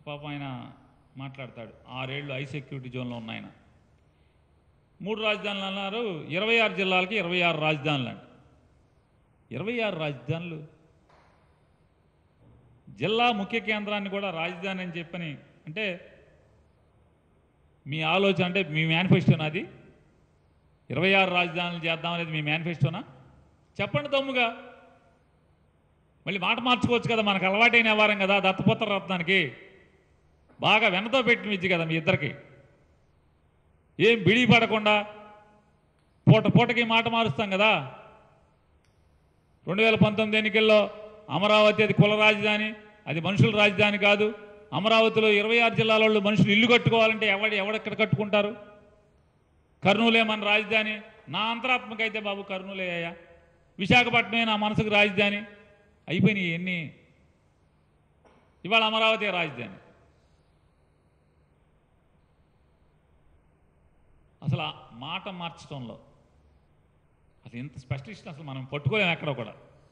పాపం ఆయన మాట్లాడతాడు ఆరేళ్ళు ఐ సెక్యూరిటీ జోన్లో ఉన్న ఆయన మూడు రాజధానులు అన్నారు ఇరవై ఆరు జిల్లాలకి ఇరవై ఆరు రాజధానులు అంట ఇరవై ఆరు రాజధానులు జిల్లా ముఖ్య కేంద్రాన్ని కూడా రాజధాని అని చెప్పని అంటే మీ ఆలోచన అంటే మీ మేనిఫెస్టోనా అది ఇరవై ఆరు రాజధానులు చేద్దాం అనేది మీ మేనిఫెస్టోనా చెప్పండి తమ్ముగా మళ్ళీ మాట మార్చుకోవచ్చు కదా మనకు అలవాటైన వ్యవహారం కదా దత్తపుత్ర రత్నానికి బాగా వెనతో పెట్టిన విద్య కదా మీ ఇద్దరికి ఏం బిడి పడకుండా పూట పూటకి మాట మారుస్తాం కదా రెండు వేల పంతొమ్మిది ఎన్నికల్లో అమరావతి అది కుల రాజధాని అది మనుషుల రాజధాని కాదు అమరావతిలో ఇరవై ఆరు జిల్లాల వాళ్ళు మనుషులు ఇల్లు కట్టుకోవాలంటే ఎవడు ఎవడెక్కడ కట్టుకుంటారు కర్నూలే మన రాజధాని నా అంతరాత్మక అయితే బాబు కర్నూలే అయ్యా విశాఖపట్నమే నా మనసుకు రాజధాని అయిపోయినాయి ఎన్ని ఇవాళ అమరావతి రాజధాని అసలు ఆ మాట మార్చడంలో అసలు ఇంత స్పెషలిస్ట్ అసలు మనం పట్టుకోలేము ఎక్కడ కూడా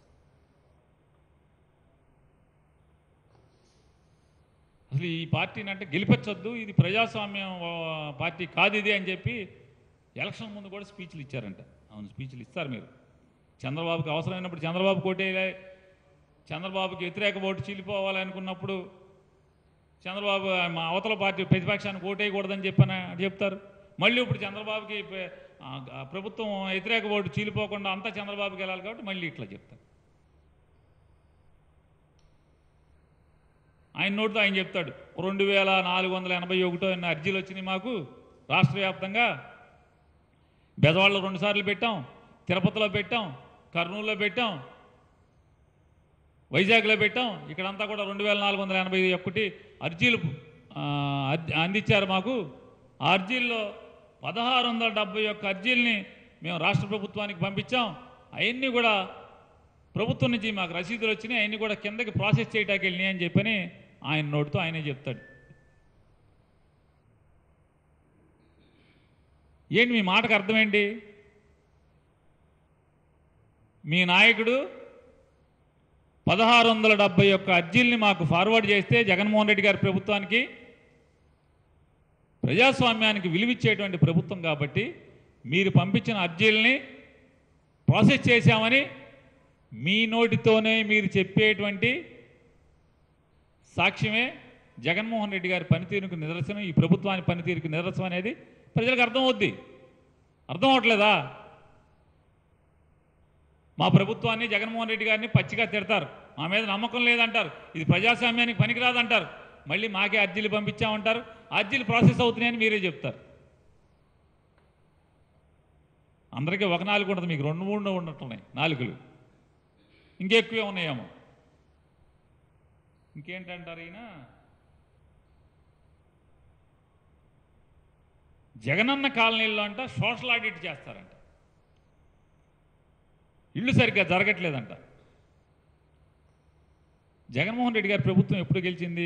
అసలు ఈ పార్టీని అంటే గెలిపించొద్దు ఇది ప్రజాస్వామ్యం ఆ, పార్టీ కాదు ఇది అని చెప్పి ఎలక్షన్ ముందు కూడా స్పీచ్లు ఇచ్చారంట అవును స్పీచ్లు ఇస్తారు మీరు చంద్రబాబుకి అవసరమైనప్పుడు చంద్రబాబు కోటేయాలి చంద్రబాబుకి వ్యతిరేక ఓటు చీలిపోవాలనుకున్నప్పుడు చంద్రబాబు మా అవతల పార్టీ ప్రతిపక్షానికి ఓటేయకూడదని చెప్పని చెప్తారు మళ్ళీ ఇప్పుడు చంద్రబాబుకి ప- ఆ, ఆ ప్రభుత్వం వ్యతిరేక ఓటు చీలిపోకుండా అంతా చంద్రబాబుకి వెళ్ళాలి కాబట్టి మళ్ళీ ఇట్లా చెప్తారు ఆయన నోటితో ఆయన చెప్తాడు రెండు వేల నాలుగు వందల ఎనభై ఒకటో ఎన్న అర్జీలు వచ్చినాయి మాకు రాష్ట్ర వ్యాప్తంగా బెజవాడలో రెండు సార్లు పెట్టాం తిరుపతిలో పెట్టాం కర్నూలులో పెట్టాం వైజాగ్లో పెట్టాం ఇక్కడంతా కూడా రెండు వేల నాలుగు వందల ఎనభై ఒకటి అర్జీలు ఆ, అర్జీ- అందించారు మాకు ఆ అర్జీల్లో పదహారు వందల డెబ్బై ఒక్క అర్జీల్ని మేము రాష్ట్ర ప్రభుత్వానికి పంపించాం అవన్నీ కూడా ప్రభుత్వం నుంచి మాకు రసీదులు వచ్చినాయి అవన్నీ కూడా కిందకి ప్రాసెస్ చేయడానికి వెళ్ళినాయి అని చెప్పని ఆయన నోటితో ఆయనే చెప్తాడు ఏంటి మీ మాటకు అర్థం ఏంటి మీ నాయకుడు పదహారు వందల డెబ్బై ఒక్క అర్జీల్ని మాకు ఫార్వర్డ్ చేస్తే జగన్మోహన్ రెడ్డి గారి ప్రభుత్వానికి ప్రజాస్వామ్యానికి విలువిచ్చేటువంటి ప్రభుత్వం కాబట్టి మీరు పంపించిన అర్జీల్ని ప్రాసెస్ చేశామని మీ నోటితోనే మీరు చెప్పేటువంటి సాక్ష్యమే జగన్మోహన్ రెడ్డి గారి పనితీరుకు నిదర్శనం ఈ ప్రభుత్వానికి పనితీరుకు నిదర్శనం అనేది ప్రజలకు అర్థం అవుద్ది అర్థం అవట్లేదా మా ప్రభుత్వాన్ని జగన్మోహన్ రెడ్డి గారిని పచ్చిగా తిడతారు మా మీద నమ్మకం లేదంటారు ఇది ప్రజాస్వామ్యానికి పనికిరాదంటారు మళ్ళీ మాకే అర్జీలు పంపించామంటారు అర్జీలు ప్రాసెస్ అవుతున్నాయని మీరే చెప్తారు అందరికీ ఒక నాలుగు ఉంటుంది మీకు రెండు మూడు ఉన్నట్టున్నాయి నాలుగులు ఇంకెక్కువే ఉన్నాయేమో ఇంకేంటంటారు ఈయన జగనన్న కాలనీల్లో అంట సోషల్ ఆడిట్ చేస్తారంట ఇల్లు సరిగ్గా జరగట్లేదంట జగన్మోహన్ రెడ్డి గారి ప్రభుత్వం ఎప్పుడు గెలిచింది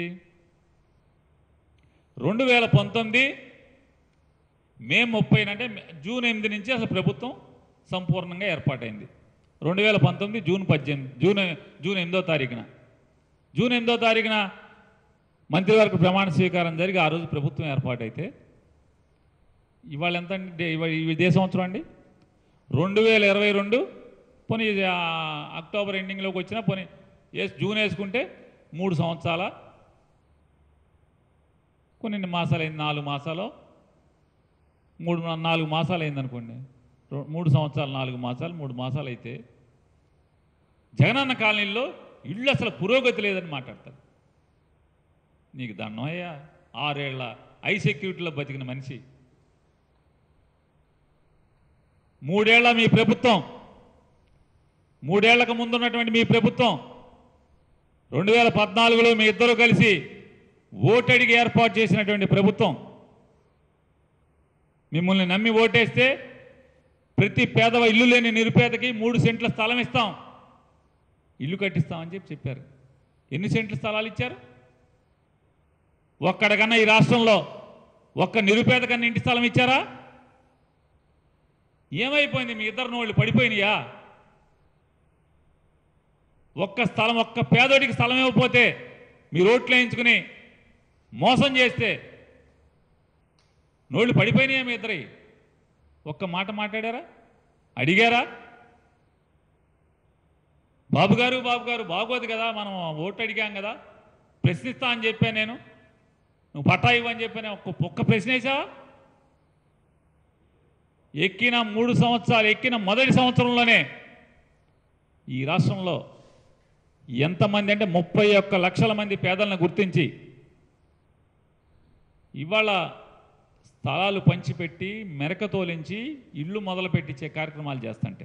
రెండు వేల పంతొమ్మిది మే ముప్పై అంటే జూన్ ఎనిమిది నుంచి అసలు ప్రభుత్వం సంపూర్ణంగా ఏర్పాటైంది రెండు వేల పంతొమ్మిది జూన్ పద్దెనిమిది జూన్ జూన్ ఎనిమిదో తారీఖున జూన్ ఎనిమిదో తారీఖున మంత్రివర్గ ప్రమాణ స్వీకారం జరిగి ఆ రోజు ప్రభుత్వం ఏర్పాటైతే ఇవాళ ఎంత అండి డే- ఇవాళ ఇదే సంవత్సరం అండి రెండు వేల ఇరవై రెండు పోనీ ఇది, ఆ, అక్టోబర్ ఎండింగ్లోకి వచ్చినా పోనీ వేసి జూన్ వేసుకుంటే మూడు సంవత్సరాల కొన్ని మాసాలు అయింది నాలుగు మాసాలు మూడు నాలుగు మాసాలు అయింది అనుకోండి రో- మూడు సంవత్సరాలు నాలుగు మాసాలు మూడు మాసాలు అయితే జగనన్న కాలనీలో ఇళ్ళు అసలు పురోగతి లేదని మాట్లాడతారు నీకు దండమయ్యా ఆరేళ్ల ఐ సెక్యూరిటీలో బతికిన మనిషి మూడేళ్ల మీ ప్రభుత్వం మూడేళ్లకు ముందున్నటువంటి మీ ప్రభుత్వం రెండు వేల పద్నాలుగులో మీ ఇద్దరు కలిసి ఓటడిగి ఏర్పాటు చేసినటువంటి ప్రభుత్వం మిమ్మల్ని నమ్మి ఓటేస్తే ప్రతి పేదవ ఇల్లు లేని నిరుపేదకి మూడు సెంట్ల స్థలం ఇస్తాం ఇల్లు కట్టిస్తామని చెప్పి చెప్పారు ఎన్ని సెంట్ల స్థలాలు ఇచ్చారు ఒక్కడికన్నా ఈ రాష్ట్రంలో ఒక్క నిరుపేద కన్నా ఇంటి స్థలం ఇచ్చారా ఏమైపోయింది మీ ఇద్దరు నోళ్ళు పడిపోయినాయా ఒక్క స్థలం ఒక్క పేదోడికి స్థలం ఇవ్వకపోతే మీరు ఓట్లు వేయించుకుని మోసం చేస్తే నోళ్ళు పడిపోయినాయా మీ ఇద్దరి ఒక్క మాట మాట్లాడారా అడిగారా బాబు గారు బాబు గారు బాగోదు కదా మనం ఓటు అడిగాం కదా ప్రశ్నిస్తా అని చెప్పా నేను నువ్వు పట్టా ఇవ్వని చెప్పాను ఒక్క ఒక్క ప్రశ్న వేసావా ఎక్కిన మూడు సంవత్సరాలు ఎక్కిన మొదటి సంవత్సరంలోనే ఈ రాష్ట్రంలో ఎంతమంది అంటే ముప్పై ఒక్క లక్షల మంది పేదలను గుర్తించి ఇవాళ స్థలాలు పంచిపెట్టి మెరక తోలించి ఇల్లు మొదలు పెట్టించే కార్యక్రమాలు చేస్తుంటే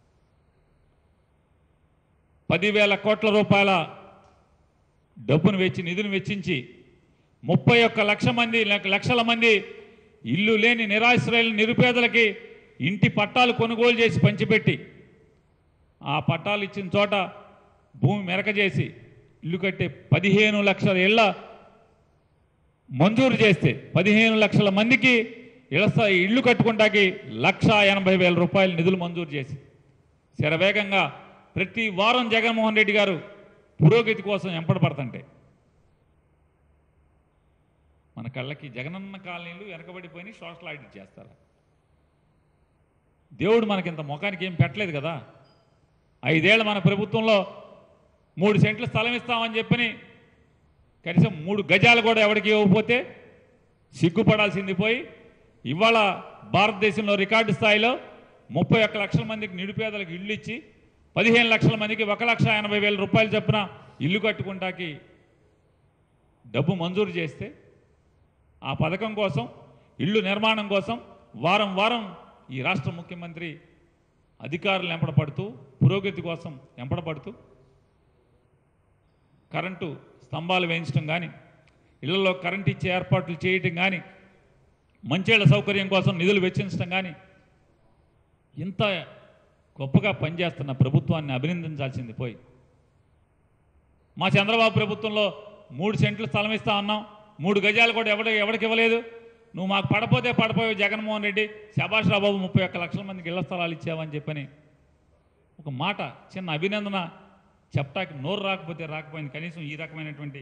పదివేల కోట్ల రూపాయల డబ్బును వెచ్చి నిధులు వెచ్చించి ముప్పై ఒక్క లక్ష మంది లక్ష- లక్షల మంది ఇల్లు లేని నిరాశ్రయుల నిరుపేదలకి ఇంటి పట్టాలు కొనుగోలు చేసి పంచిపెట్టి ఆ పట్టాలు ఇచ్చిన చోట భూమి మెరక చేసి ఇల్లు కట్టే పదిహేను లక్షల ఇళ్ళ మంజూరు చేస్తే పదిహేను లక్షల మందికి ఇళ్ళ స్థ- ఇల్లు కట్టుకుంటాకి లక్ష ఎనభై వేల రూపాయలు నిధులు మంజూరు చేసి శరవేగంగా ప్రతి వారం జగన్మోహన్ రెడ్డి గారు పురోగతి కోసం ఎంపడపడుతుంటే మన కళ్ళకి జగనన్న కాలనీలు వెనకబడిపోయి సోషల్ ఆడిట్ చేస్తారు దేవుడు మనకింత ముఖానికి ఏం పెట్టలేదు కదా ఐదేళ్ళు మన ప్రభుత్వంలో మూడు సెంట్ల స్థలం ఇస్తామని చెప్పని కనీసం మూడు గజాలు కూడా ఎవరికి ఇవ్వకపోతే సిగ్గుపడాల్సింది పోయి ఇవాళ భారతదేశంలో రికార్డు స్థాయిలో ముప్పై ఒక్క లక్షల మందికి నిరుపేదలకు ఇల్లు ఇచ్చి పదిహేను లక్షల మందికి ఒక లక్ష ఎనభై వేల రూపాయలు చొప్పున ఇల్లు కట్టుకుంటాకి డబ్బు మంజూరు చేస్తే ఆ పథకం కోసం ఇల్లు నిర్మాణం కోసం వారం వారం ఈ రాష్ట్ర ముఖ్యమంత్రి అధికారులు ఎంపడపడుతూ పురోగతి కోసం ఎంపడపడుతూ కరెంటు స్తంభాలు వేయించడం కానీ ఇళ్లలో కరెంట్ ఇచ్చే ఏర్పాట్లు చేయటం కానీ మంచిళ్ళ సౌకర్యం కోసం నిధులు వెచ్చించడం కానీ ఇంత గొప్పగా పనిచేస్తున్న ప్రభుత్వాన్ని అభినందించాల్సింది పోయి మా చంద్రబాబు ప్రభుత్వంలో మూడు సెంట్లు స్థలం ఇస్తా ఉన్నాం మూడు గజాలు కూడా ఎవడ ఎవరికి ఇవ్వలేదు నువ్వు మాకు పడపోతే పడపోయావు జగన్మోహన్ రెడ్డి శభాష్ రాబాబు ముప్పై ఒక్క లక్షల మందికి ఇళ్ల స్థలాలు ఇచ్చావని చెప్పని ఒక మాట చిన్న అభినందన చెప్పటానికి నోరు రాకపోతే రాకపోయింది కనీసం ఈ రకమైనటువంటి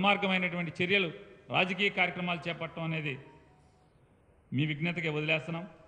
దుర్మార్గమైనటువంటి చర్యలు రాజకీయ కార్యక్రమాలు చేపట్టడం అనేది మీ విజ్ఞతకి వదిలేస్తున్నాం